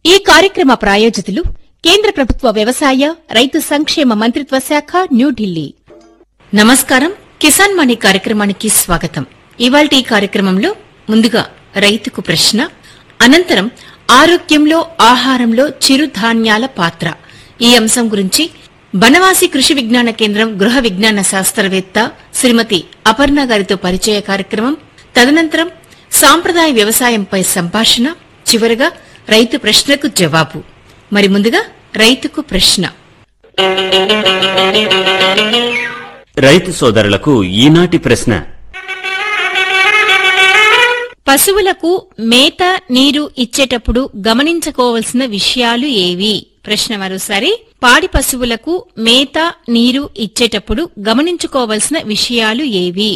ఈ కార్యక్రమ ప్రాయోజితులు కేంద్ర ప్రభుత్వ వ్యవసాయ రైతు సంక్షేమ మంత్రిత్వ శాఖ న్యూఢిల్లీ నమస్కారం కిసాన్ మణి కార్యక్రమానికి స్వాగతం ఇవాల్టి ఈ కార్యక్రమంలో ముందుగా రైతుకు ప్రశ్న అనంతరం ఆరోగ్యంలో ఆహారంలో చిరుధాన్యాల పాత్ర ఈ అంశం గురించి బనవాసి కృషి విజ్ఞాన కేంద్రం గృహ విజ్ఞాన శాస్త్రవేత్త శ్రీమతి అపర్ణ గారితో పరిచయ కార్యక్రమం తదనంతరం సాంప్రదాయ వ్యవసాయంపై సంభాషణ చివరగా రైతు ప్రశ్నకు జవాబు మరి ముందుగా రైతుకు ప్రశ్న రైతు సోదరులకు ఈనాటి ప్రశ్న పశువులకు మేత నీరు ఇచ్చేటప్పుడు గమనించుకోవలసిన విషయాలు ఏవి ప్రశ్న మరోసారి పాడి పశువులకు మేత నీరు ఇచ్చేటప్పుడు గమనించుకోవలసిన విషయాలు ఏవి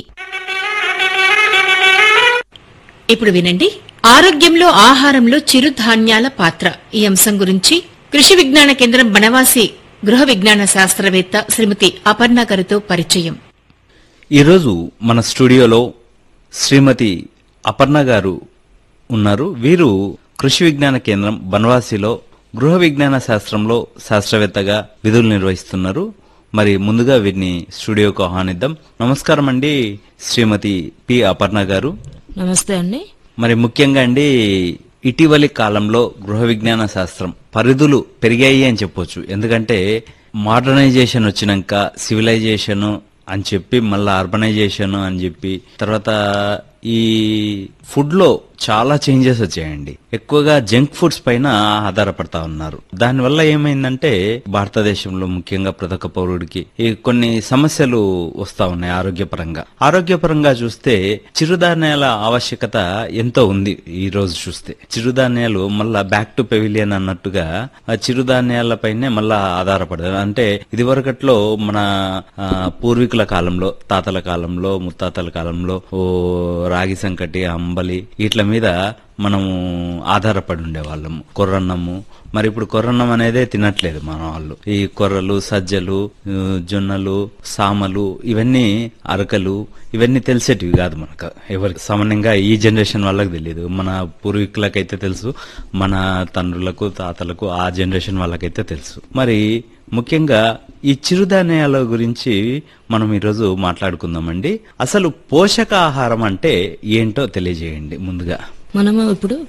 ఇప్పుడు వినండి ఆరోగ్యంలో ఆహారంలో చిరుధాన్యాల పాత్ర ఈ అంశం గురించి కృషి విజ్ఞాన కేంద్రం బనవాసి గృహ విజ్ఞాన శాస్త్రవేత్త శ్రీమతి అపర్ణ గారితో పరిచయం ఈరోజు మన స్టూడియోలో శ్రీమతి అపర్ణ గారు ఉన్నారు వీరు కృషి విజ్ఞాన కేంద్రం బన్వాసిలో గృహ విజ్ఞాన శాస్త్రంలో శాస్త్రవేత్తగా విధులు నిర్వహిస్తున్నారు మరి ముందుగా వీరిని స్టూడియోకు ఆహ్వానిద్దాం నమస్కారం అండి శ్రీమతి పి అపర్ణ గారు నమస్తే అండి మరి ముఖ్యంగా అండి ఇటీవలి కాలంలో గృహ విజ్ఞాన శాస్త్రం పరిధులు పెరిగాయి అని చెప్పొచ్చు ఎందుకంటే మోడర్నైజేషన్ వచ్చినాక సివిలైజేషన్ అని చెప్పి మళ్ళీ అర్బనైజేషన్ అని చెప్పి తర్వాత ఈ ఫుడ్ లో చాలా చేంజెస్ వచ్చాయండి ఎక్కువగా జంక్ ఫుడ్స్ పైన ఆధారపడతా ఉన్నారు దానివల్ల ఏమైందంటే భారతదేశంలో ముఖ్యంగా ప్రతి ఒక్క పౌరుడికి ఈ కొన్ని సమస్యలు వస్తా ఉన్నాయి ఆరోగ్యపరంగా ఆరోగ్యపరంగా చూస్తే చిరుధాన్యాల ఆవశ్యకత ఎంతో ఉంది ఈ రోజు చూస్తే చిరుధాన్యాలు మళ్ళా బ్యాక్ టు పెవిలియన్ అన్నట్టుగా ఆ చిరుధాన్యాలపైనే మళ్ళా ఆధారపడదు అంటే ఇదివరకట్లో మన ఆ, పూర్వీకుల కాలంలో తాతల కాలంలో ముత్తాతల కాలంలో ఓ రాగి సంకటి అంబలి వీటి మీద మనము ఆధారపడి ఉండేవాళ్ళము కొర్రన్నము మరి ఇప్పుడు కొర్రన్నం అనేదే తినట్లేదు మన వాళ్ళు ఈ కొర్రలు సజ్జలు ఆ, జొన్నలు సామలు ఇవన్నీ అరకలు ఇవన్నీ తెలిసేటివి కాదు మనకు ఎవరికి సామాన్యంగా ఈ జనరేషన్ వాళ్ళకి తెలియదు మన పూర్వీకులకైతే తెలుసు మన తండ్రులకు తాతలకు ఆ జనరేషన్ వాళ్ళకైతే తెలుసు మరి ముఖ్యంగా ఈ చిరుధాన్యాల గురించి మనం ఈరోజు మాట్లాడుకుందామండి అసలు పోషకాహారం అంటే ఏంటో తెలియజేయండి ముందుగా మనము ఇప్పుడు